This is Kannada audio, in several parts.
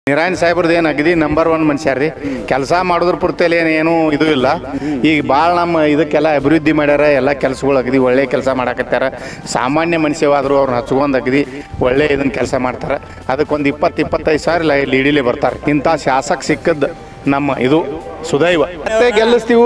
ನಿರಾಯಣ್ ಸಾಹೇಬ್ರದ್ದು ಏನು ಅಗದಿ ನಂಬರ್ ಒನ್ ಮನುಷ್ಯ ರೀ ಕೆಲಸ ಮಾಡೋದ್ರ ಪೂರ್ತಿಯಲ್ಲಿ ಏನು ಏನೂ ಇದು ಇಲ್ಲ ಈಗ ಭಾಳ ನಮ್ಮ ಇದಕ್ಕೆಲ್ಲ ಅಭಿವೃದ್ಧಿ ಮಾಡ್ಯಾರ ಎಲ್ಲ ಕೆಲಸಗಳು ಅಗದಿ ಒಳ್ಳೆ ಕೆಲಸ ಮಾಡಾಕತ್ಯಾರ ಸಾಮಾನ್ಯ ಮನುಷ್ಯವಾದ್ರು ಅವ್ರನ್ನ ಹಚ್ಕೊಂಡ್ ಅಗದಿ ಒಳ್ಳೆ ಇದನ್ನ ಕೆಲಸ ಮಾಡ್ತಾರೆ ಅದಕ್ಕೊಂದು ಇಪ್ಪತ್ತು ಇಪ್ಪತ್ತೈದು ಸಾವಿರ ಲೀಡಿಲಿ ಬರ್ತಾರೆ ಇಂಥ ಶಾಸಕ ಸಿಕ್ಕದ್ದು ನಮ್ಮ ಇದು ಸುದೈವ ಮತ್ತೆ ಗೆಲ್ಲಿಸ್ತೀವಿ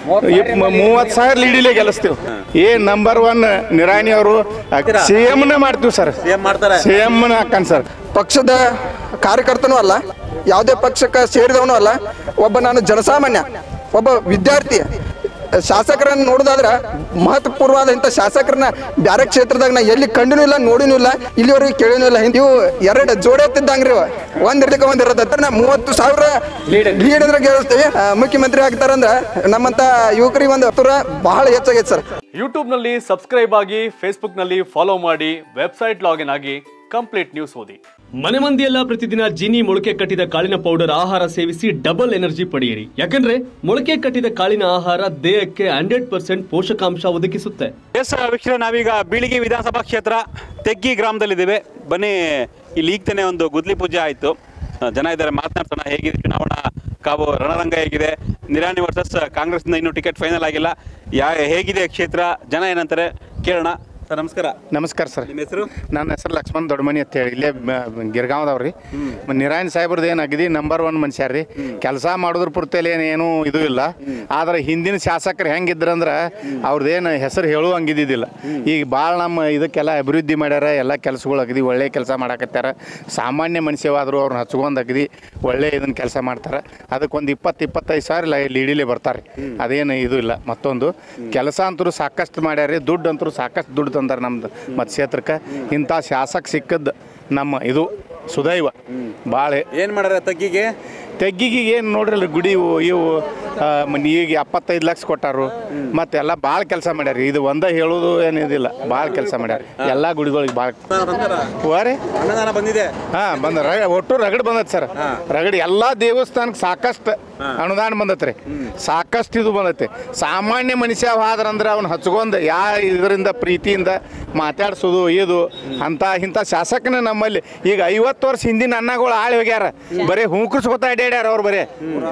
ಮೂವತ್ತು ಸಾವಿರ ಲೀಡಿಲೆ ಗೆಲ್ಲಿಸ್ತೀವಿ ಏ ನಂಬರ್ ಒನ್ ನಿರಾಣಿ ಅವರು ಸಿ ಎಮ್ನ ಮಾಡ್ತೀವಿ ಸರ್ ಏನ್ ಮಾಡ್ತಾರೆ ಸಿ ಎಮ್ನ ಹಾಕನ್ ಸರ್ ಪಕ್ಷದ ಕಾರ್ಯಕರ್ತನೂ ಅಲ್ಲ ಯಾವುದೇ ಪಕ್ಷಕ್ಕೆ ಸೇರಿದವನು ಅಲ್ಲ ಒಬ್ಬ ನಾನು ಜನಸಾಮಾನ್ಯ ಒಬ್ಬ ವಿದ್ಯಾರ್ಥಿ ಶಾಸಕರನ್ನ ನೋಡೋದಾದ್ರೆ ಮಹತ್ವಪೂರ್ವವಾದ ಇಂಥ ಶಾಸಕರನ್ನ ಬ್ಯಾರೆ ಕ್ಷೇತ್ರದಾಗ ನಾ ಎಲ್ಲಿ ಕಂಡಿನೂ ಇಲ್ಲ ನೋಡಿನೂ ಇಲ್ಲ ಇಲ್ಲಿವರೆಗೆ ಕೇಳಿನೂ ಇಲ್ಲ ಇವು ಎರಡು ಜೋಡಿ ಎತ್ತಿದ್ದಂಗ್ರಿ ಇವ. ಒಂದ್ ಇರ್ಲಿಕ್ಕೆ ಒಂದ್ ಇರೋದತ್ರ ನಾ ಮೂವತ್ತು ಸಾವಿರ ಲೀಡ್ ಅಂದ್ರೆ ಗೆಲ್ಲಿಸ್ತೀವಿ ಆ, ಮುಖ್ಯಮಂತ್ರಿ ಆಗ್ತಾರಂದ್ರ ನಮ್ಮಂತ ಯುವಕರಿಗೆ ಒಂದು ಹತ್ತಿರ ಬಹಳ ಹೆಚ್ಚಾಗೈತೆ ಸರ್ ಯೂಟ್ಯೂಬ್ನಲ್ಲಿ ಸಬ್ಸ್ಕ್ರೈಬ್ ಆಗಿ ಫೇಸ್ಬುಕ್ನಲ್ಲಿ ಫಾಲೋ ಮಾಡಿ ವೆಬ್ಸೈಟ್ ಲಾಗಿನ್ ಆಗಿ ಕಂಪ್ಲೀಟ್ ನ್ಯೂಸ್ ಓದಿ ಮನೆ ಮಂದಿಯೆಲ್ಲ ಪ್ರತಿದಿನ ಜೀನಿ ಮೊಳಕೆ ಕಟ್ಟಿದ ಕಾಳಿನ ಪೌಡರ್ ಆಹಾರ ಸೇವಿಸಿ ಡಬಲ್ ಎನರ್ಜಿ ಪಡೆಯಿರಿ ಯಾಕಂದ್ರೆ ಮೊಳಕೆ ಕಟ್ಟಿದ ಕಾಳಿನ ಆಹಾರ ದೇಹಕ್ಕೆ ಹಂಡ್ರೆಡ್ ಪರ್ಸೆಂಟ್ ಪೋಷಕಾಂಶ ಒದಗಿಸುತ್ತೆ ಎಸ್ ವೀಕ್ಷಕರೇ ನಾವೀಗ ಬೀಳಿಗೆ ವಿಧಾನಸಭಾ ಕ್ಷೇತ್ರ ತೆಗ್ಗಿ ಗ್ರಾಮದಲ್ಲಿದ್ದೇವೆ ಬನ್ನಿ ಇಲ್ಲಿ ಈಗ ತಾನೇ ಒಂದು ಗುದ್ಲಿ ಪೂಜೆ ಆಯಿತು ಜನ ಇದ್ದಾರೆ ಮಾತನಾಡ್ಸೋಣ ಹೇಗಿದೆ ಚುನಾವಣಾ ಕಾವು ರಣರಂಗ ಹೇಗಿದೆ ನಿರಾಣಿ ವರ್ಸಸ್ ಕಾಂಗ್ರೆಸ್ನ ಇನ್ನೂ ಟಿಕೆಟ್ ಫೈನಲ್ ಆಗಿಲ್ಲ ಯಾ ಹೇಗಿದೆ ಕ್ಷೇತ್ರ ಜನ ಏನಂತಾರೆ ಕೇಳೋಣ ಸರ್ ನಮಸ್ಕಾರ ನಮಸ್ಕಾರ ಸರ್ ನಿಮ್ಮ ಹೆಸರು ನನ್ನ ಹೆಸರು ಲಕ್ಷ್ಮಣ್ ದೊಡ್ಡಮನಿ ಅಂತ ಹೇಳಿ ಇಲ್ಲೇ ಗಿರ್ಗಾಂವ್ದವ್ರಿ ನಿರಾಯಣ್ ಸಾಹೇಬ್ರದ್ದು ಏನು ಅಗದಿ ನಂಬರ್ ಒನ್ ಮನುಷ್ಯ ರೀ ಕೆಲಸ ಮಾಡೋದ್ರ ಪೂರ್ತಿಯಲ್ಲಿ ಏನು ಏನೂ ಇದು ಇಲ್ಲ ಆದ್ರೆ ಹಿಂದಿನ ಶಾಸಕರು ಹೆಂಗಿದ್ರಂದ್ರೆ ಅವ್ರದ್ದೇನು ಹೆಸರು ಹೇಳುವಂಗಿದ್ದಿದ್ದಿಲ್ಲ ಈಗ ಭಾಳ ನಮ್ಮ ಇದಕ್ಕೆಲ್ಲ ಅಭಿವೃದ್ಧಿ ಮಾಡ್ಯಾರ ಎಲ್ಲ ಕೆಲಸಗಳು ಅಗದಿ ಒಳ್ಳೆ ಕೆಲಸ ಮಾಡಾಕತ್ಯಾರ ಸಾಮಾನ್ಯ ಮನುಷ್ಯವಾದ್ರು ಅವ್ರನ್ನ ಹಚ್ಕೊಂಡ್ ಅಗದಿ ಒಳ್ಳೆ ಇದನ್ನ ಕೆಲಸ ಮಾಡ್ತಾರೆ ಅದಕ್ಕೊಂದು ಇಪ್ಪತ್ತು ಇಪ್ಪತ್ತೈದು ಸಾವಿರ ಲೀಡಿಲೆ ಬರ್ತಾರೆ ಅದೇನು ಇದು ಇಲ್ಲ ಮತ್ತೊಂದು ಕೆಲಸ ಅಂತೂ ಸಾಕಷ್ಟು ಮಾಡ್ಯಾರಿ ದುಡ್ಡು ಅಂತೂ ಸಾಕಷ್ಟು ದುಡ್ಡು ತಂದಾರೆ ನಮ್ದು ಮತ್ತು ಕ್ಷೇತ್ರಕ್ಕೆ ಇಂಥ ಶಾಸಕ ಸಿಕ್ಕದ್ದು ನಮ್ಮ ಇದು ಸುದೈವ ಭಾಳ ಏನು ಮಾಡ್ಯಾರ ತಗ್ಗಿಗೆ ತೆಗ್ಗಿಗೆ ಏನು ನೋಡ್ರಲ್ಲ ಗುಡಿ ಇವು ಇವು ಆ, ಮ- ಈಗ ಎಪ್ಪತ್ತೈದು ಲಕ್ಷ ಕೊಟ್ಟಾರು ಮತ್ತೆಲ್ಲ ಭಾಳ ಕೆಲಸ ಮಾಡ್ಯಾರ ಇದು ಒಂದೇ ಹೇಳೋದು ಏನಿದಿಲ್ಲ ಭಾಳ ಕೆಲಸ ಮಾಡ್ಯಾರ ಎಲ್ಲ ಗುಡಿಗಳಿಗೆ ಭಾಳ ಹೋರಿ ಅನ್ನದಾನ ಬಂದಿದೆ ಹಾಂ ಬಂದ ರ- ಒಟ್ಟು ರಗಡ್ ಬಂದೈತೆ ಸರ್ ರಗಡ್ ಎಲ್ಲ ದೇವಸ್ಥಾನಕ್ಕೆ ಸಾಕಷ್ಟು ಅನುದಾನ ಬಂದತ್ರಿ ಸಾಕಷ್ಟು ಇದು ಬಂದೈತಿ ಸಾಮಾನ್ಯ ಮನುಷ್ಯ ಹೋದ್ರಂದ್ರೆ ಅವ್ನು ಹಚ್ಕೊಂಡ್ ಯಾ ಇದರಿಂದ ಪ್ರೀತಿಯಿಂದ ಮಾತಾಡ್ಸೋದು ಇದು ಅಂತ ಇಂಥ ಶಾಸಕನ ನಮ್ಮಲ್ಲಿ ಈಗ ಐವತ್ತು ವರ್ಷ ಹಿಂದಿನ ಅನ್ನಗಳು ಆಳಿ ಹೋಗ್ಯಾರ ಬರೀ ಹೂಕರ್ಸ್ಕೊತ ಅಡ್ಡಾಡ್ಯಾರ ಅವ್ರು ಬರೀ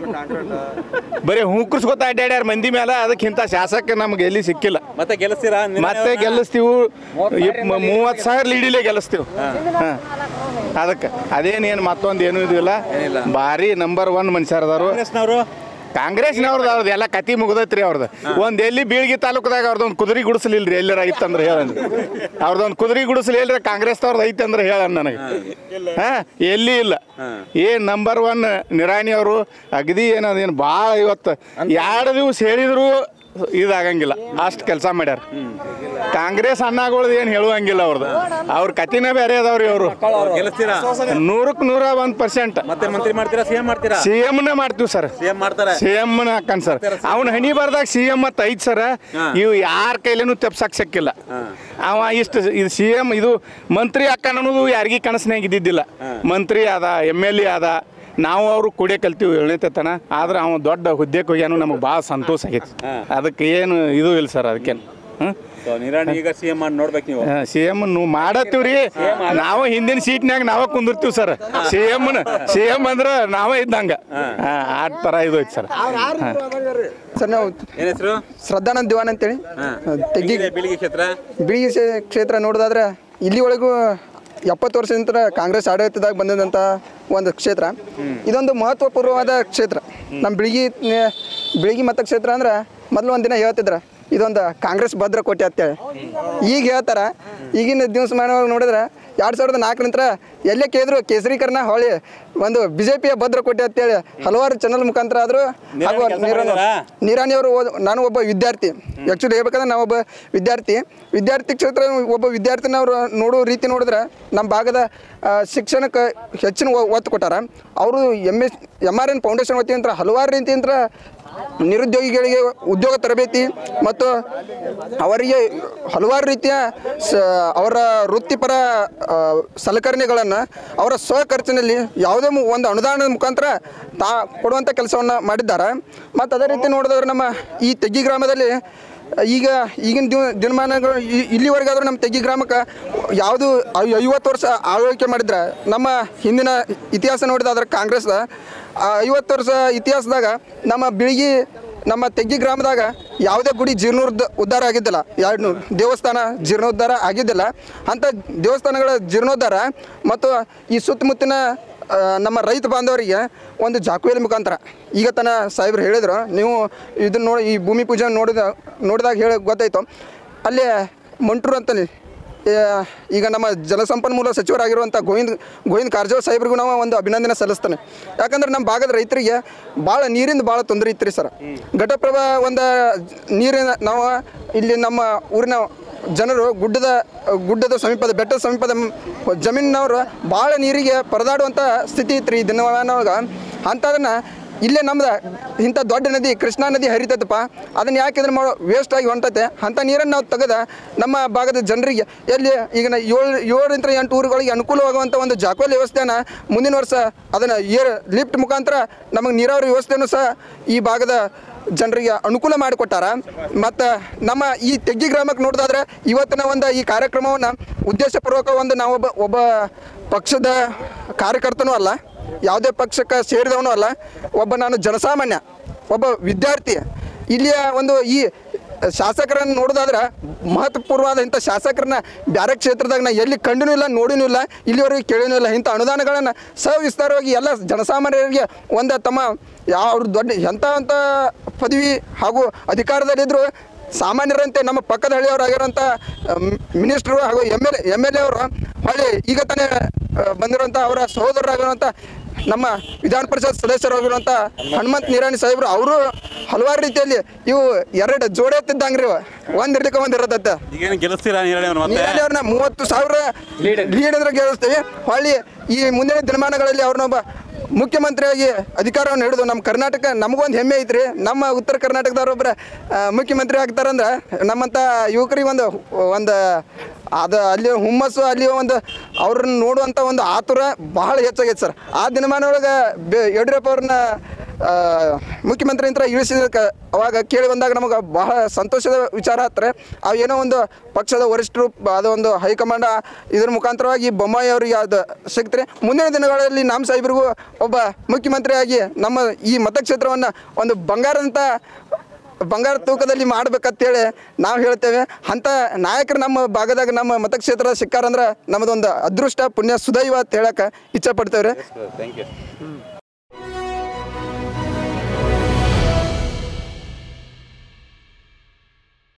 ಬರೀ ಹೂಕರ್ಸ್ಕೊತ ಅಡ್ಡಾಡ್ಯಾರ ಮಂದಿ ಮೇಲೆ ಅದಕ್ಕೆ ಇಂಥ ಶಾಸಕ ನಮ್ಗೆ ಎಲ್ಲಿ ಸಿಕ್ಕಿಲ್ಲ ಮತ್ತೆ ಗೆಲ್ಲಿಸ್ತೀರಾ ನಿರಾಣಿ ಮತ್ತೆ ಅವ್ರನ್ನ? ಗೆಲ್ಲಿಸ್ತೀವಿ ಮೂವತ್ತು ಸಾವಿರ ಲೀಡಿಲೆ ಗೆಲ್ಲಿಸ್ತೀವಿ ಹಾಂ ಅದಕ್ಕೆ ಅದೇನೇನು ಮತ್ತೊಂದು ಏನೂ ಇದಿಲ್ಲ ಭಾರಿ ನಂಬರ್ ಒನ್ ಮನುಷ್ಯರು ಅದಾರು ಕಾಂಗ್ರೆಸ್ನವರು ಕಾಂಗ್ರೆಸ್ನವ್ರದ್ದು ಅವ್ರದ್ದು ಎಲ್ಲ ಕತಿ ಮುಗ್ದೈತ್ರಿ ಅವ್ರದ್ದು ಒಂದು ಎಲ್ಲಿ ಬೀಳ್ಗಿ ತಾಲೂಕದಾಗ ಅವ್ರದ್ದೊಂದು ಕುದುರೆ ಗುಡಿಸಲಿಲ್ರಿ ಎಲ್ಲರ ಐತಂದ್ರೆ ಹೇಳಂದ್ರೆ ಅವ್ರದ್ದೊಂದು ಕುದುರೆ ಗುಡಿಸಲಿ ಇಲ್ರಿ ಕಾಂಗ್ರೆಸ್ದವ್ರದ್ದು ಐತೆ ಅಂದ್ರೆ ಹೇಳ ನನಗೆ ಹಾಂ ಎಲ್ಲಿ ಇಲ್ಲ ಏನ್ ನಂಬರ್ ಒನ್ ನಿರಾಣಿ ಅವರು ಅಗದಿ ಏನದೇನು ಭಾಳ ಇವತ್ತು ಎರಡು ದಿವಸ ಹೇಳಿದ್ರು ಇದಾಗಂಗಿಲ್ಲ ಅಷ್ಟು ಕೆಲಸ ಮಾಡ್ಯಾರ ಕಾಂಗ್ರೆಸ್ ಅಣ್ಣಗಳ್ದು ಏನು ಹೇಳುವಂಗಿಲ್ಲ ಅವ್ರದ್ದು ಅವ್ರ ಕತಿನೇ ಬೇರೆ ಅದಾವ್ರಿ ಅವರು ಗೆಲ್ಲಿಸ್ತೀರಾ ನೂರಕ್ಕೆ ನೂರ ಒಂದು ಪರ್ಸೆಂಟ್ ಮತ್ತೆ ಮಂತ್ರಿ ಮಾಡ್ತೀರಾ ಸಿಎಂ ಮಾಡ್ತೀರಾ ಸಿ ಎಮ್ನ ಮಾಡ್ತೀವಿ ಸರ್ ಸಿಎಂ ಮಾಡ್ತಾರೆ ಸಿ ಎಮ್ ಹಾಕನ್ ಸರ್ ಅವ್ನ ಹಣಿ ಬರ್ದಾಗ ಸಿ ಎಮ್ ಅಂತ ಐತ್ ಸರ್ ಇವು ಯಾರ ಕೈಲೇನು ತೆಪ್ಸಕ್ ಸಿಕ್ಕಿಲ್ಲ ಅವ ಇಷ್ಟು ಇದು ಸಿ ಎಮ್ ಇದು ಮಂತ್ರಿ ಹಾಕನ್ ಅನ್ನೋದು ಯಾರಿಗೂ ಕನಸಿನಾಗ ಇದ್ದಿದ್ದಿಲ್ಲ ಮಂತ್ರಿ ಆದ ಎಮ್ ಎಲ್ ಎ ಆದ ನಾವು ಅವರು ಕುಡಿಯ ಕಲ್ತೀವಿ ಏಳನೇ ತನ ಆದ್ರೆ ಅವ ದೊಡ್ಡ ಹುದ್ದೆಗೆ ಹೋಗ್ಯಾನು ನಮಗೆ ಭಾಳ ಸಂತೋಷ ಆಗೈತಿ ಅದಕ್ಕೆ ಏನು ಇದು ಇಲ್ಲ ಸರ್ ಅದಕ್ಕೇನು ಹ್ಞೂ ಸೊ ನಿರಾಣಿ ಈಗ ಸಿಎಂ ಮಾಡಿ ನೋಡ್ಬೇಕು ನೀವು ಸಿ ಎಮ್ ಮಾಡತ್ತೀವ್ರಿ ನಾವು ಹಿಂದಿನ ಸೀಟ್ನ್ಯಾಗ ನಾವ ಕುಂದಿರ್ತೀವಿ sir C M C M ಅಂದ್ರೆ ನಾವೇ ಇದ್ದಂಗ ಆ ಥರ ಇದು ಐತಿ ಸರ್ ಸರ್ ನಾವು ಏನ್ ಹೆಸರು ಶ್ರದ್ಧಾನಂದ್ ದಿವಾನ್ ಅಂತೇಳಿ ತೆಗಿ ಬೀಳಿಗೆ ಕ್ಷೇತ್ರ ಬಿಳಿಗಿ ಕ್ಷೇ- ಕ್ಷೇತ್ರ ನೋಡೋದಾದ್ರೆ ಇಲ್ಲಿವರೆಗೂ ಎಪ್ಪತ್ತು ವರ್ಷದಿಂದ ಕಾಂಗ್ರೆಸ್ ಆಡಳಿತದಾಗ ಬಂದಿದ್ದಂಥ ಒಂದು ಕ್ಷೇತ್ರ ಇದೊಂದು ಮಹತ್ವಪೂರ್ವವಾದ ಕ್ಷೇತ್ರ ನಮ್ಮ ಬಿಳಿಗಿ ಬಿಳಿಗಿ ಮತಕ್ಷೇತ್ರ ಅಂದ್ರೆ ಮೊದಲು ಒಂದು ದಿನ ಹೇಳ್ತಿದ್ರ ಇದೊಂದು ಕಾಂಗ್ರೆಸ್ ಭದ್ರಕೋಟೆ ಅಂತೇಳಿ ಈಗ ಹೇಳ್ತಾರ ಈಗಿನ ದಿವಸ ಮಾಡುವಾಗ ನೋಡಿದ್ರೆ ಎರಡು ಸಾವಿರದ ನಾಲ್ಕು ನಂತರ ಎಲ್ಲೇ ಕೇಳಿದ್ರು ಕೇಸರೀಕರಣ ಹೊಳಿ ಒಂದು ಬಿ ಜೆ ಪಿಯ ಭದ್ರಕೋಟೆ ಅಂತೇಳಿ ಹಲವಾರು ಚಾನಲ್ ಮುಖಾಂತರ ಆದರೂ ಹಾಗೂ ಕೆಲ್ಸ ನೀರನ್ನು ಮಾಡಿದಾರಾ? ನಿರಾಣಿ ಅವರು ಓದ್- ನಾನು ಒಬ್ಬ ವಿದ್ಯಾರ್ಥಿ ಆ್ಯಕ್ಚುಲಿ ಹೇಳ್ಬೇಕಂದ್ರೆ ನಾವು ಒಬ್ಬ ವಿದ್ಯಾರ್ಥಿ ವಿದ್ಯಾರ್ಥಿ ಕ್ಷೇತ್ರ ಒಬ್ಬ ವಿದ್ಯಾರ್ಥಿನ ಅವರು ನೋಡೋ ರೀತಿ ನೋಡಿದ್ರೆ ನಮ್ಮ ಭಾಗದ ಆ, ಶಿಕ್ಷಣಕ್ಕೆ ಹೆಚ್ಚಿನ ಒ- ಒತ್ತು ಕೊಟ್ಟಾರ ಅವರು M S M R N foundation ವತಿಯಿಂದ ಹಲವಾರು ರೀತಿಯಿಂದ ನಿರುದ್ಯೋಗಿಗಳಿಗೆ ಉದ್ಯೋಗ ತರಬೇತಿ ಮತ್ತು ಅವರಿಗೆ ಹಲವಾರು ರೀತಿಯ ಸ ಅವರ ವೃತ್ತಿಪರ ಆ, ಸಲಕರಣೆಗಳನ್ನು ಅವರ ಸ್ವಖರ್ಚಿನಲ್ಲಿ ಯಾವುದೇ ಮು- ಒಂದು ಅನುದಾನದ ಮುಖಾಂತರ ತಾ ಕೊಡುವಂಥ ಕೆಲಸವನ್ನು ಮಾಡಿದ್ದಾರೆ ಮತ್ತು ಅದೇ ರೀತಿ ನೋಡಿದವರು ನಮ್ಮ ಈ ತೆಗ್ಗಿ ಗ್ರಾಮದಲ್ಲಿ ಈಗ ಈಗಿನ ದಿನ ದಿನಮಾನಗಳು ಇ- ಇಲ್ಲಿವರೆಗಾದ್ರೂ ನಮ್ಮ ತೆಗಿ ಗ್ರಾಮಕ್ಕೆ ಯಾವುದು ಐ- ಐವತ್ತು ವರ್ಷ ಆಳ್ವಿಕೆ ಮಾಡಿದ್ರೆ ನಮ್ಮ ಹಿಂದಿನ ಇತಿಹಾಸ ನೋಡಿದಾದ್ರೆ ಕಾಂಗ್ರೆಸ್ದ ಆ ಐವತ್ತು ವರ್ಷ ಇತಿಹಾಸದಾಗ ನಮ್ಮ ಬಿಳಿಗಿ ನಮ್ಮ ತೆಗ್ಗಿ ಗ್ರಾಮದಾಗ ಯಾವುದೇ ಗುಡಿ ಜೀರ್ಣೋದ್ಧ ಉದ್ಧಾರ ಆಗಿದ್ದಿಲ್ಲ ಎರಡು ದೇವಸ್ಥಾನ ಜೀರ್ಣೋದ್ಧಾರ ಆಗಿದ್ದಿಲ್ಲ ಅಂಥ ದೇವಸ್ಥಾನಗಳ ಜೀರ್ಣೋದ್ಧಾರ ಮತ್ತು ಈ ಸುತ್ತಮುತ್ತಿನ ಆ, ನಮ್ಮ ರೈತ ಬಾಂಧವರಿಗೆ ಒಂದು ಜಾಕುವೆಲಿ ಮುಖಾಂತರ ಈಗ ತನ ಸಾಹೇಬ್ರು ಹೇಳಿದ್ರು ನೀವು ಇದನ್ನ ನೋಡಿ ಈ ಭೂಮಿ ಪೂಜೆ ನೋಡಿದ ನೋಡಿದಾಗ ಹೇಳಿ ಗೊತ್ತಾಯ್ತು ಅಲ್ಲಿ ಮಂಟ್ರು ಅಂತಲ್ಲಿ ಆ, ಈಗ ನಮ್ಮ ಜಲಸಂಪನ್ಮೂಲ ಸಚಿವರಾಗಿರುವಂಥ ಗೋವಿಂದ್ ಗೋವಿಂದ್ ಕಾರಜೋಳ ಸಾಹೇಬ್ರಿಗೂ ನಾವು ಒಂದು ಅಭಿನಂದನೆ ಸಲ್ಲಿಸ್ತಾನೆ ಯಾಕಂದ್ರೆ ನಮ್ಮ ಭಾಗದ ರೈತರಿಗೆ ಭಾಳ ನೀರಿಂದ ಭಾಳ ತೊಂದರೆ ಇತ್ತು ರೀ ಸರ್ ಘಟಪ್ರಭಾ ಒಂದು ನೀರಿನ ನಾವು ಇಲ್ಲಿ ನಮ್ಮ ಊರಿನ ಜನರು ಗುಡ್ಡದ ಗುಡ್ಡದ ಸಮೀಪದ ಬೆಟ್ಟದ ಸಮೀಪದ ಮ್- ಜಮೀನಿನವರು ಭಾಳ ನೀರಿಗೆ ಪರದಾಡುವಂಥ ಸ್ಥಿತಿ ಇತ್ತು ರೀ ಈ ದಿನಮಾನವಾಗ ಅಂಥದನ್ನು ಇಲ್ಲೇ ನಮ್ದು ಇಂಥ ದೊಡ್ಡ ನದಿ ಕೃಷ್ಣಾ ನದಿ ಹರಿತೈತಪ್ಪ ಅದನ್ನ ಯಾಕೆ ಇದನ್ನ ಮಾಡೋ ವೇಸ್ಟ್ ಆಗಿ ಹೊಂಟೈತೆ ಅಂಥ ನೀರನ್ನು ನಾವು ತೆಗೆದ ನಮ್ಮ ಭಾಗದ ಜನರಿಗೆ ಎಲ್ಲಿ ಈಗ ನಾ ಏಳು ಏಳರಿಂದ ಎಂಟು ಊರುಗಳಿಗೆ ಅನುಕೂಲವಾಗುವಂಥ ಒಂದು ಜಾಕೋಲ್ ವ್ಯವಸ್ಥೆನ ಮುಂದಿನ ವರ್ಷ ಅದನ್ನು ಏರ್ ಲಿಫ್ಟ್ ಮುಖಾಂತರ ನಮಗೆ ನೀರಾವರಿ ವ್ಯವಸ್ಥೆನೂ ಸಹ ಈ ಭಾಗದ ಜನರಿಗೆ ಅನುಕೂಲ ಮಾಡಿಕೊಟ್ಟಾರ ಮತ್ತು ನಮ್ಮ ಈ ತೆಗ್ಗಿ ಗ್ರಾಮಕ್ಕೆ ನೋಡೋದಾದ್ರೆ ಇವತ್ತಿನ ಒಂದು ಈ ಕಾರ್ಯಕ್ರಮವನ್ನು ಉದ್ದೇಶಪೂರ್ವಕ ಒಂದು ನಾವೊಬ್ಬ ಒಬ್ಬ ಪಕ್ಷದ ಕಾರ್ಯಕರ್ತನೂ ಅಲ್ಲ ಯಾವುದೇ ಪಕ್ಷಕ್ಕೆ ಸೇರಿದವನು ಅಲ್ಲ ಒಬ್ಬ ನಾನು ಜನಸಾಮಾನ್ಯ ಒಬ್ಬ ವಿದ್ಯಾರ್ಥಿ ಇಲ್ಲಿಯ ಒಂದು ಈ ಶಾಸಕರನ್ನು ನೋಡೋದಾದ್ರೆ ಮಹತ್ವಪೂರ್ವವಾದ ಇಂಥ ಶಾಸಕರನ್ನ ಬ್ಯಾರೆ ಕ್ಷೇತ್ರದಾಗ ನಾ ಎಲ್ಲಿ ಕಂಡಿನೂ ಇಲ್ಲ ನೋಡಿನೂ ಇಲ್ಲ ಇಲ್ಲಿವರೆಗೂ ಕೇಳಿನೂ ಇಲ್ಲ ಇಂಥ ಅನುದಾನಗಳನ್ನು ಸವಿಸ್ತಾರವಾಗಿ ಎಲ್ಲ ಜನಸಾಮಾನ್ಯರಿಗೆ ಒಂದು ತಮ್ಮ ಯಾವ ಅವ್ರು ದೊಡ್ಡ ಎಂಥ ಅಂಥ ಪದವಿ ಹಾಗೂ ಅಧಿಕಾರದಲ್ಲಿದ್ದರು ಸಾಮಾನ್ಯರಂತೆ ನಮ್ಮ ಪಕ್ಕದ ಹಳ್ಳಿಯವರಾಗಿರೋಂಥ ಮಿನಿಸ್ಟ್ರು ಹಾಗೂ M L M L A ಅವರು ಹೊಳ್ಳಿ ಈಗ ತಾನೇ ಆ, ಬಂದಿರುವಂಥ ಅವರ ಸಹೋದರರಾಗಿರುವಂಥ ನಮ್ಮ ವಿಧಾನ ಪರಿಷತ್ ಸದಸ್ಯರಾಗಿರುವಂಥ ಹನುಮಂತ್ ನಿರಾಣಿ ಸಾಹೇಬರು ಅವರು ಹಲವಾರು ರೀತಿಯಲ್ಲಿ ಇವು ಎರಡು ಜೋಡಿ ಎತ್ತಿದ್ದಂಗ್ರಿ ಇವು ಒಂದು ಇರ್ಲಿಕ್ಕೆ ಒಂದು ಇರತ್ತೆ ಈಗೇನು ಗೆಲ್ಲಿಸ್ತೀರಾ ನೀರಾಣಿ ಅವ್ರು ಮತ್ತೆ ನೀರಲ್ಲಿ ಅವ್ರನ್ನ ಮೂವತ್ತು ಸಾವಿರ ಲೀಡ್ ಅಂದ್ರೆ ಗೆಲ್ಲಿಸ್ತೀವಿ ಹೊಳ್ಳಿ ಈ ಮುಂದಿನ ದಿನಮಾನಗಳಲ್ಲಿ ಅವ್ರನ್ನೊಬ್ಬ ಮುಖ್ಯಮಂತ್ರಿಯಾಗಿ ಅಧಿಕಾರವನ್ನು ಹಿಡಿದು ನಮ್ಮ ಕರ್ನಾಟಕ ನಮಗೊಂದು ಹೆಮ್ಮೆ ಐತ್ರಿ ನಮ್ಮ ಉತ್ತರ ಕರ್ನಾಟಕದವ್ರೊಬ್ಬರ ಮುಖ್ಯಮಂತ್ರಿ ಆಗ್ತಾರಂದ್ರೆ ನಮ್ಮಂಥ ಯುವಕರಿಗೆ ಒಂದು ಒಂದು ಅದು ಅಲ್ಲಿ ಹುಮ್ಮಸ್ಸು ಅಲ್ಲಿ ಒಂದು ಅವ್ರನ್ನ ನೋಡುವಂಥ ಒಂದು ಆತುರ ಬಹಳ ಹೆಚ್ಚಾಗೈತೆ ಸರ್ ಆ ದಿನಮಾನೊಳಗೆ ಬೆ ಯಡಿಯೂರಪ್ಪ ಅವ್ರನ್ನ ಆ, ಮುಖ್ಯಮಂತ್ರಿ ಅಂತ ಇಳಿಸಿದ ಅವಾಗ ಕೇಳಿ ಬಂದಾಗ ನಮಗೆ ಬಹಳ ಸಂತೋಷದ ವಿಚಾರ ಹತ್ರೆ ಅವು ಏನೋ ಒಂದು ಪಕ್ಷದ ವರಿಷ್ಠರು ಅದೊಂದು ಹೈಕಮಾಂಡ್ ಇದ್ರ ಮುಖಾಂತರವಾಗಿ ಬೊಮ್ಮಾಯಿ ಅವರಿಗೆ ಅದು ಸಿಗ್ತಾರೆ ಮುಂದಿನ ದಿನಗಳಲ್ಲಿ ನಮ್ಮ ಸಾಹೇಬ್ರಿಗೂ ಒಬ್ಬ ಮುಖ್ಯಮಂತ್ರಿಯಾಗಿ ನಮ್ಮ ಈ ಮತಕ್ಷೇತ್ರವನ್ನು ಒಂದು ಬಂಗಾರದಂಥ ಬಂಗಾರ ತೂಕದಲ್ಲಿ ಮಾಡ್ಬೇಕಂತೇಳಿ ನಾವು ಹೇಳ್ತೇವೆ ಅಂಥ ನಾಯಕರು ನಮ್ಮ ಭಾಗದಾಗ ನಮ್ಮ ಮತಕ್ಷೇತ್ರ ಸಿಕ್ಕಾರಂದ್ರೆ ನಮ್ಮದೊಂದು ಅದೃಷ್ಟ ಪುಣ್ಯ ಸುದೈವ ಅಂತ ಹೇಳಕ್ಕೆ ಇಚ್ಛೆ ಪಡ್ತೇವೆ ರೀ ಥ್ಯಾಂಕ್ ಯು